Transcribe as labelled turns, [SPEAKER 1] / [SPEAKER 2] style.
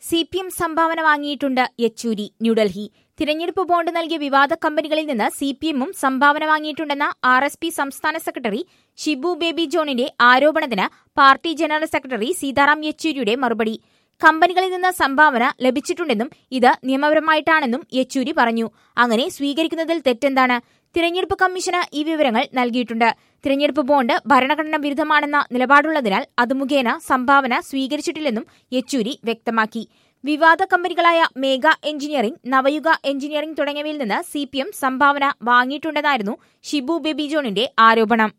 [SPEAKER 1] C P M സംഭാവന വാങ്ങിയിട്ടുണ്ട് യെച്ചൂരി ന്യൂഡൽഹി തിരഞ്ഞെടുപ്പ് ബോണ്ട് നൽകിയ വിവാദ കമ്പനികളിൽ നിന്ന് സി പി എമ്മും സംഭാവന വാങ്ങിയിട്ടുണ്ടെന്ന ആർ എസ് പി സംസ്ഥാന സെക്രട്ടറി ഷിബു ബേബി ജോണിന്റെ ആരോപണത്തിന് പാർട്ടി ജനറൽ സെക്രട്ടറി സീതാറാം യെച്ചൂരിയുടെ മറുപടി കമ്പനികളിൽ നിന്ന് സംഭാവന ലഭിച്ചിട്ടുണ്ടെന്നും ഇത് നിയമപരമായിട്ടാണെന്നും യെച്ചൂരി പറഞ്ഞു അങ്ങനെ സ്വീകരിക്കുന്നതിൽ തെറ്റെന്താണ് തിരഞ്ഞെടുപ്പ് കമ്മീഷന് ഈ വിവരങ്ങൾ നൽകിയിട്ടുണ്ട് തിരഞ്ഞെടുപ്പ് ബോണ്ട് ഭരണഘടന വിരുദ്ധമാണെന്ന നിലപാടുള്ളതിനാൽ അത് മുഖേന സംഭാവന സ്വീകരിച്ചിട്ടില്ലെന്നും യെച്ചൂരി വ്യക്തമാക്കി വിവാദ കമ്പനികളായ മേഘ എഞ്ചിനീയറിംഗ് നവയുഗ എഞ്ചിനീയറിംഗ് തുടങ്ങിയവയിൽ നിന്ന് സി സംഭാവന വാങ്ങിയിട്ടുണ്ടെന്നായിരുന്നു ഷിബു ബേബി ജോണിന്റെ ആരോപണം